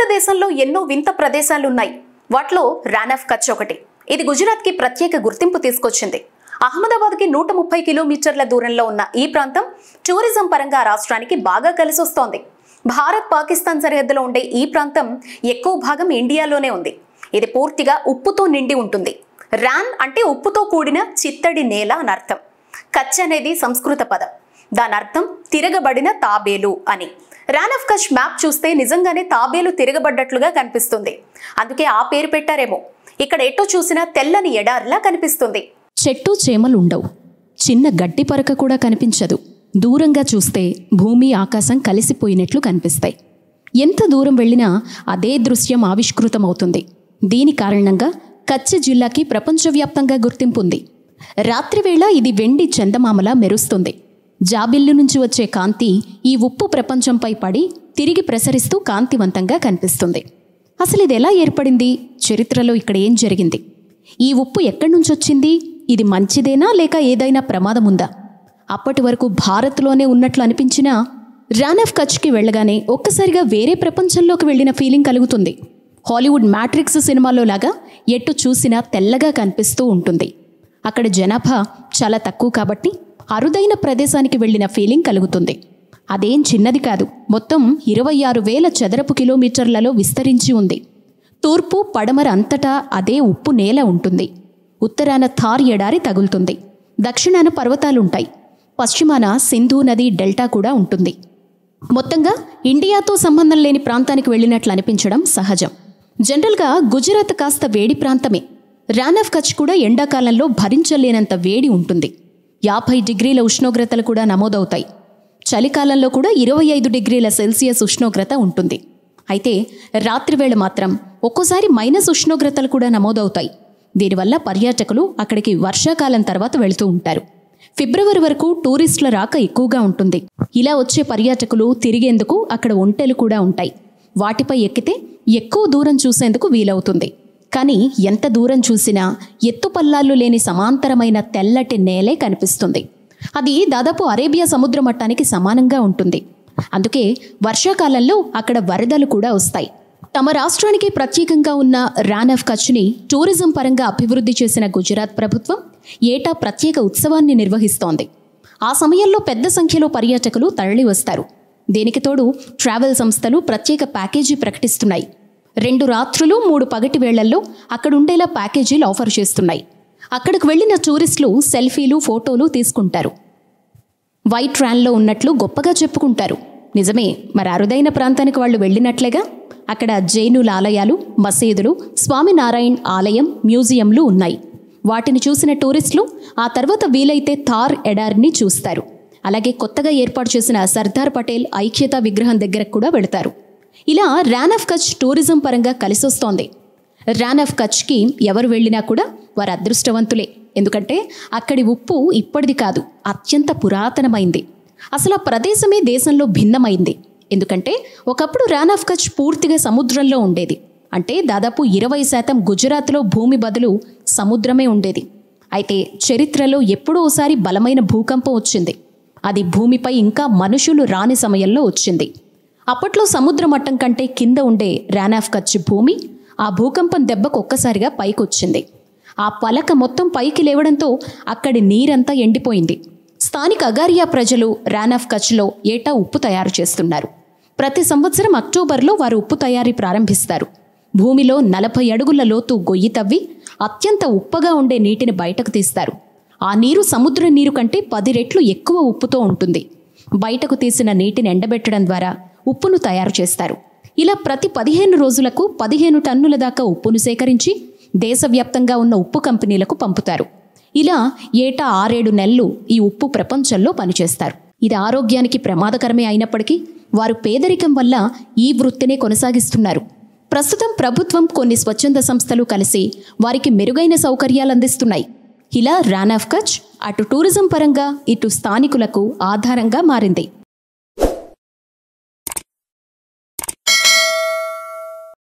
భారతదేశంలో ఎన్నో వింత ప్రదేశాలున్నాయి వాటిలో రాన్ ఆఫ్ కచ్ ఒకటి ఇది గుజరాత్కి ప్రత్యేక గుర్తింపు తీసుకొచ్చింది అహ్మదాబాద్కి నూట ముప్పై కిలోమీటర్ల దూరంలో ఉన్న ఈ ప్రాంతం టూరిజం పరంగా రాష్ట్రానికి బాగా కలిసొస్తోంది భారత్ పాకిస్తాన్ సరిహద్దులో ఉండే ఈ ప్రాంతం ఎక్కువ భాగం ఇండియాలోనే ఉంది ఇది పూర్తిగా ఉప్పుతో నిండి ఉంటుంది రాన్ అంటే ఉప్పుతో కూడిన చిత్తడి నేల అని అర్థం కచ్ అనేది సంస్కృత పదం దాని అర్థం తిరగబడిన తాబేలు అని రాన్ ఆఫ్ కచ్ మ్యాప్ చూస్తే నిజంగానే తాబేలు తిరగబడ్డట్లుగా కనిపిస్తుంది అందుకే ఆ పేరు పెట్టారేమో ఇక్కడ ఎటో చూసినా తెల్లని ఎడారిలా కనిపిస్తుంది చెట్టు చేమలు ఉండవు చిన్న గడ్డి పరక కూడా కనిపించదు దూరంగా చూస్తే భూమి ఆకాశం కలిసిపోయినట్లు కనిపిస్తాయి ఎంత దూరం వెళ్ళినా అదే దృశ్యం ఆవిష్కృతమవుతుంది దీని కారణంగా కచ్ జిల్లాకి ప్రపంచవ్యాప్తంగా గుర్తింపు ఉంది రాత్రివేళ ఇది వెండి చందమామలా మెరుస్తుంది జాబిల్లు నుంచి వచ్చే కాంతి ఈ ఉప్పు ప్రపంచంపై పడి తిరిగి ప్రసరిస్తూ కాంతివంతంగా కనిపిస్తుంది అసలు ఇది ఎలా ఏర్పడింది చరిత్రలో ఇక్కడ ఏం జరిగింది ఈ ఉప్పు ఎక్కడి నుంచి వచ్చింది ఇది మంచిదేనా లేక ఏదైనా ప్రమాదం ఉందా అప్పటి వరకు భారత్లోనే ఉన్నట్లు అనిపించినా రాన్ ఆఫ్ కచ్కి వెళ్ళగానే ఒక్కసారిగా వేరే ప్రపంచంలోకి వెళ్ళిన ఫీలింగ్ కలుగుతుంది హాలీవుడ్ మ్యాట్రిక్స్ సినిమాలో లాగా ఎటు చూసినా తెల్లగా కనిపిస్తూ ఉంటుంది అక్కడ జనాభా చాలా తక్కువ కాబట్టి అరుదైన ప్రదేశానికి వెళ్ళిన ఫీలింగ్ కలుగుతుంది అదేం చిన్నది కాదు మొత్తం ఇరవై ఆరు వేల చదరపు కిలోమీటర్లలో విస్తరించి ఉంది తూర్పు పడమర అంతటా అదే ఉప్పు నేల ఉంటుంది ఉత్తరాన థార్ ఎడారి తగులుతుంది దక్షిణాన పర్వతాలుంటాయి పశ్చిమాన సింధు నది డెల్టా కూడా ఉంటుంది మొత్తంగా ఇండియాతో సంబంధం లేని ప్రాంతానికి వెళ్ళినట్లు అనిపించడం సహజం జనరల్గా గుజరాత్ కాస్త వేడి ప్రాంతమే రాన్ ఆఫ్ కచ్ కూడా ఎండాకాలంలో భరించలేనంత వేడి ఉంటుంది యాభై డిగ్రీల ఉష్ణోగ్రతలు కూడా నమోదవుతాయి చలికాలంలో కూడా ఇరవై ఐదు డిగ్రీల సెల్సియస్ ఉష్ణోగ్రత ఉంటుంది అయితే రాత్రివేళ మాత్రం ఒక్కోసారి మైనస్ ఉష్ణోగ్రతలు కూడా నమోదవుతాయి దీనివల్ల పర్యాటకులు అక్కడికి వర్షాకాలం తర్వాత వెళుతూ ఉంటారు ఫిబ్రవరి వరకు టూరిస్టుల రాక ఎక్కువగా ఉంటుంది ఇలా వచ్చే పర్యాటకులు తిరిగేందుకు అక్కడ ఒంటెలు కూడా ఉంటాయి వాటిపై ఎక్కితే ఎక్కువ దూరం చూసేందుకు వీలవుతుంది కానీ ఎంత దూరం చూసినా ఎత్తుపల్లాలు లేని సమాంతరమైన తెల్లటి నేలే కనిపిస్తుంది అది దాదాపు అరేబియా సముద్ర మట్టానికి సమానంగా ఉంటుంది అందుకే వర్షాకాలంలో అక్కడ వరదలు కూడా వస్తాయి తమ రాష్ట్రానికి ప్రత్యేకంగా ఉన్న రాన్ ఆఫ్ కచ్ని టూరిజం పరంగా అభివృద్ధి చేసిన గుజరాత్ ప్రభుత్వం ఏటా ప్రత్యేక ఉత్సవాన్ని నిర్వహిస్తోంది ఆ సమయంలో పెద్ద సంఖ్యలో పర్యాటకులు తరలి వస్తారు దీనికి తోడు ట్రావెల్ సంస్థలు ప్రత్యేక ప్యాకేజీ ప్రకటిస్తున్నాయి రెండు రాత్రులు మూడు పగటి వేళ్లల్లో అక్కడుండేలా ప్యాకేజీలు ఆఫర్ చేస్తున్నాయి అక్కడికి వెళ్ళిన టూరిస్టులు సెల్ఫీలు ఫోటోలు తీసుకుంటారు వైట్ ట్రాన్లో ఉన్నట్లు గొప్పగా చెప్పుకుంటారు నిజమే మరి అరుదైన ప్రాంతానికి వాళ్ళు వెళ్ళినట్లేగా అక్కడ జైనుల ఆలయాలు మసీదులు స్వామినారాయణ్ ఆలయం మ్యూజియంలు ఉన్నాయి వాటిని చూసిన టూరిస్టులు ఆ తర్వాత వీలైతే థార్ ఎడారిని చూస్తారు అలాగే కొత్తగా ఏర్పాటు చేసిన సర్దార్ పటేల్ ఐక్యతా విగ్రహం దగ్గరకు కూడా వెళతారు ఇలా రాన్ ఆఫ్ కచ్ టూరిజం పరంగా కలిసొస్తోంది రాన్ ఆఫ్ కచ్కి ఎవరు వెళ్ళినా కూడా వారు అదృష్టవంతులే ఎందుకంటే అక్కడి ఉప్పు ఇప్పటిది కాదు అత్యంత పురాతనమైంది అసలు ఆ ప్రదేశమే దేశంలో భిన్నమైంది ఎందుకంటే ఒకప్పుడు రాన్ ఆఫ్ కచ్ పూర్తిగా సముద్రంలో ఉండేది అంటే దాదాపు ఇరవై శాతం గుజరాత్లో భూమి బదులు సముద్రమే ఉండేది అయితే చరిత్రలో ఎప్పుడో ఒకసారి బలమైన భూకంపం వచ్చింది అది భూమిపై ఇంకా మనుషులు రాని సమయంలో వచ్చింది అప్పట్లో సముద్ర మట్టం కంటే కింద ఉండే రాన్ ఆఫ్ కచ్ భూమి ఆ భూకంపం దెబ్బకు ఒక్కసారిగా పైకొచ్చింది ఆ పలక మొత్తం పైకి లేవడంతో అక్కడి నీరంతా ఎండిపోయింది స్థానిక అగారియా ప్రజలు రాన్ ఆఫ్ కచ్లో ఏటా ఉప్పు తయారు చేస్తున్నారు ప్రతి సంవత్సరం అక్టోబర్లో వారు ఉప్పు తయారీ ప్రారంభిస్తారు భూమిలో నలభై అడుగుల లోతు గొయ్యి తవ్వి అత్యంత ఉప్పగా ఉండే నీటిని బయటకు తీస్తారు ఆ నీరు సముద్ర నీరు కంటే పది రెట్లు ఎక్కువ ఉప్పుతో ఉంటుంది బయటకు తీసిన నీటిని ఎండబెట్టడం ద్వారా ఉప్పును తయారు చేస్తారు ఇలా ప్రతి పదిహేను రోజులకు పదిహేను టన్నుల దాకా ఉప్పును సేకరించి దేశవ్యాప్తంగా ఉన్న ఉప్పు కంపెనీలకు పంపుతారు ఇలా ఏటా ఆరేడు నెలలు ఈ ఉప్పు ప్రపంచంలో పనిచేస్తారు ఇది ఆరోగ్యానికి ప్రమాదకరమే అయినప్పటికీ వారు పేదరికం వల్ల ఈ వృత్తినే కొనసాగిస్తున్నారు ప్రస్తుతం ప్రభుత్వం కొన్ని స్వచ్ఛంద సంస్థలు కలిసి వారికి మెరుగైన సౌకర్యాలు అందిస్తున్నాయి ఇలా రాన్ ఆఫ్ కచ్ అటు టూరిజం పరంగా ఇటు స్థానికులకు ఆధారంగా మారింది